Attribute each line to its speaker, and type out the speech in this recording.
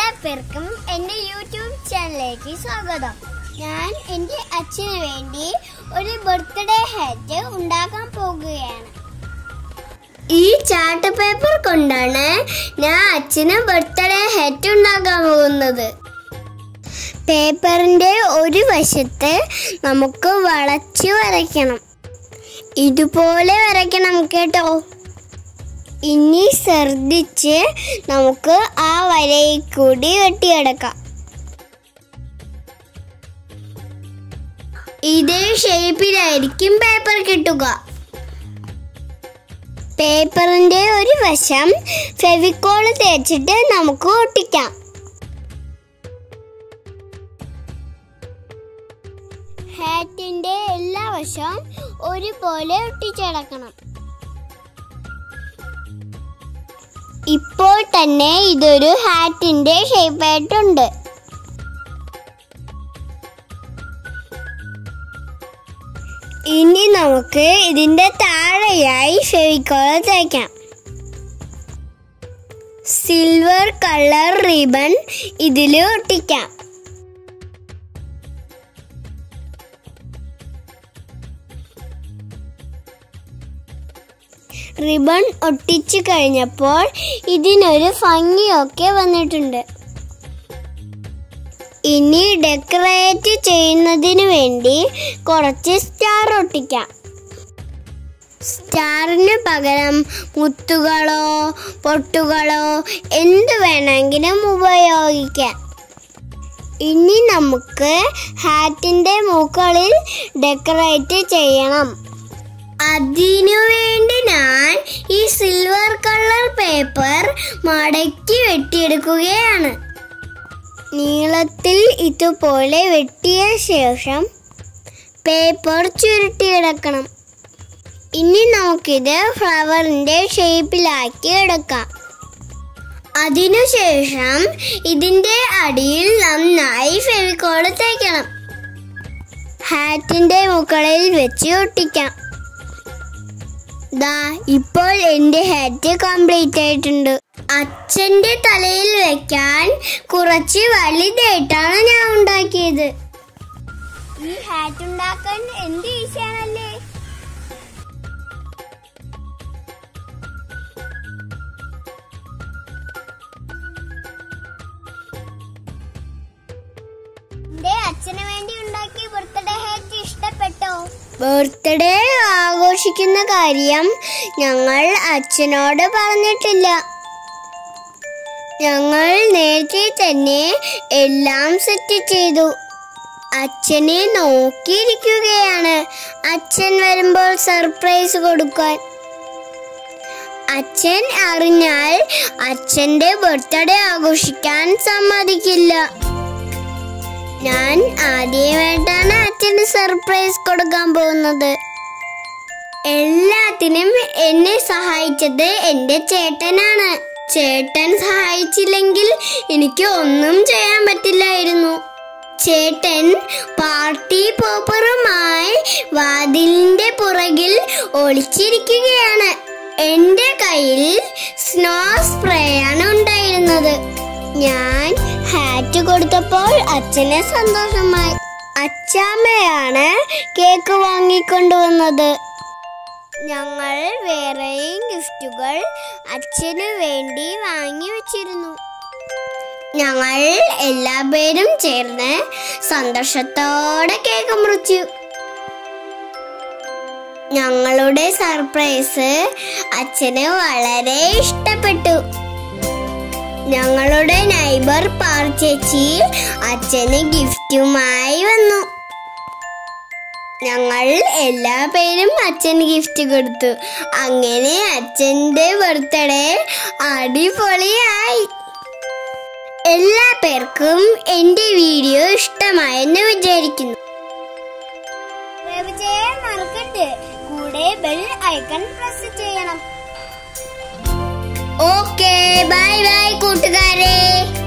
Speaker 1: എല്ലാവർക്കും എന്റെ യൂട്യൂബ് ചാനലിലേക്ക് സ്വാഗതം ഞാൻ എന്റെ അച്ഛന് വേണ്ടി ഒരു ബർത്ത്ഡേ ഹാറ്റ് ഉണ്ടാക്കാൻ പോകുകയാണ് ഈ ചാർട്ട് പേപ്പർ കൊണ്ടാണ് ഞാൻ അച്ഛന് ബർത്ത്ഡേ ഹാറ്റ് ഉണ്ടാക്കാൻ പോകുന്നത് പേപ്പറിന്റെ ഒരു വശത്ത് നമുക്ക് വളച്ചു വരയ്ക്കണം ഇതുപോലെ വരയ്ക്കണം കേട്ടോ ഇനി ശ്രദ്ധിച്ച് നമുക്ക് ആ വരയിൽ കൂടി വെട്ടിയെടുക്കാം ഇതേ ഷേപ്പിലായിരിക്കും പേപ്പർ കിട്ടുക പേപ്പറിന്റെ ഒരു വശം ഫെവിക്കോൾ തേച്ചിട്ട് നമുക്ക് ഒട്ടിക്കാം ഹാറ്റിന്റെ എല്ലാ വശവും ഒരുപോലെ ഒട്ടിച്ചടക്കണം ഇപ്പോൾ തന്നെ ഇതൊരു ഹാറ്റിന്റെ ഷേപ്പായിട്ടുണ്ട് ഇനി നമുക്ക് ഇതിന്റെ താഴെയായി ഫെവിക്കോൾ തേക്കാം സിൽവർ കളർ റിബൺ ഇതിൽ ഒട്ടിക്കാം റിബൺ ഒട്ടിച്ചു കഴിഞ്ഞപ്പോൾ ഇതിനൊരു ഭംഗിയൊക്കെ വന്നിട്ടുണ്ട് ഇനി ഡെക്കറേറ്റ് ചെയ്യുന്നതിന് വേണ്ടി കുറച്ച് സ്റ്റാർ ഒട്ടിക്കാം സ്റ്റാറിന് പകരം മുത്തുകളോ പൊട്ടുകളോ എന്ത് വേണമെങ്കിലും ഉപയോഗിക്കാം ഇനി നമുക്ക് ഹാറ്റിന്റെ മുകളിൽ ഡെക്കറേറ്റ് ചെയ്യണം അതിനു വേണ്ടി ഞാൻ ഈ സിൽവർ കളർ പേപ്പർ മടക്കി വെട്ടിയെടുക്കുകയാണ് നീളത്തിൽ ഇതുപോലെ വെട്ടിയ ശേഷം പേപ്പർ ചുരുട്ടിയെടുക്കണം ഇനി നമുക്കിത് ഫ്ലവറിന്റെ ഷേപ്പിലാക്കി എടുക്കാം അതിനുശേഷം ഇതിന്റെ അടിയിൽ നന്നായി ഫെവിക്കോൾ തേക്കണം ഹാറ്റിന്റെ മുകളിൽ വെച്ച് ഒട്ടിക്കാം ദാ ഇപ്പോൾ എന്റെ ഹാറ്റ് കംപ്ലീറ്റ് ആയിട്ടുണ്ട് അച്ഛന്റെ തലയിൽ വെക്കാൻ കുറച്ച് വലുതായിട്ടാണ് ഞാൻ ഉണ്ടാക്കിയത് ഈ ഹാറ്റ് ഉണ്ടാക്കാൻ എന്ത് ഈസിയാണല്ലേ എന്റെ അച്ഛന് വേണ്ടി ഉണ്ടാക്കിയ ബർത്ത്ഡേ ഹാറ്റ് ഇഷ്ടപ്പെട്ടോ ബർത്ത്ഡേ ആഘോഷിക്കുന്ന കാര്യം ഞങ്ങൾ അച്ഛനോട് പറഞ്ഞിട്ടില്ല ഞങ്ങൾ നേരത്തെ തന്നെ എല്ലാം സെറ്റ് ചെയ്തു അച്ഛനെ നോക്കിയിരിക്കുകയാണ് അച്ഛൻ വരുമ്പോൾ സർപ്രൈസ് കൊടുക്കാൻ അച്ഛൻ അറിഞ്ഞാൽ അച്ഛന്റെ ബർത്ത്ഡേ ആഘോഷിക്കാൻ സമ്മതിക്കില്ല ഞാൻ ആദ്യമായിട്ടാണ് അച്ഛന് സർപ്രൈസ് കൊടുക്കാൻ പോകുന്നത് എല്ലാത്തിനും എന്നെ സഹായിച്ചത് എന്റെ ചേട്ടനാണ് ചേട്ടൻ സഹായിച്ചില്ലെങ്കിൽ എനിക്ക് ഒന്നും ചെയ്യാൻ പറ്റില്ലായിരുന്നു ചേട്ടൻ പാർട്ടി പോപ്പറുമായി വാതിലിന്റെ പുറകിൽ ഒളിച്ചിരിക്കുകയാണ് എന്റെ കയ്യിൽ സ്നോ സ്പ്രേ ആണ് ഉണ്ടായിരുന്നത് ഞാൻ ഹാറ്റ് കൊടുത്തപ്പോൾ അച്ഛന് സന്തോഷമായി അച്ചാമ്മയാണ് കേക്ക് വാങ്ങിക്കൊണ്ടുവന്നത് ഞങ്ങൾ വേറെയും ഗിഫ്റ്റുകൾ അച്ഛനു വേണ്ടി വാങ്ങി വെച്ചിരുന്നു ഞങ്ങൾ എല്ലാ പേരും ചേർന്ന് സന്തോഷത്തോടെ കേക്ക് മുറിച്ചു ഞങ്ങളുടെ സർപ്രൈസ് അച്ഛന് വളരെ ഇഷ്ടപ്പെട്ടു ഞങ്ങളുടെ നൈബർ പാർ ചേച്ചി അച്ഛന് ഗിഫ്റ്റുമായി വന്നു ഞങ്ങൾ എല്ലാ പേരും അച്ഛന് ഗിഫ്റ്റ് കൊടുത്തു അങ്ങനെ അച്ഛൻ്റെ ബർത്ത്ഡേ അടിപൊളിയായി എല്ലാ പേർക്കും എൻ്റെ വീഡിയോ ഇഷ്ടമായെന്ന് വിചാരിക്കുന്നു ചെയ്യാൻ മറക്കരുത് കൂടെ ബെൽ ഐക്കൺ പ്രസ് ചെയ്യണം ഓക്കെ ബൈ ബൈ കൂട്ടുകാരെ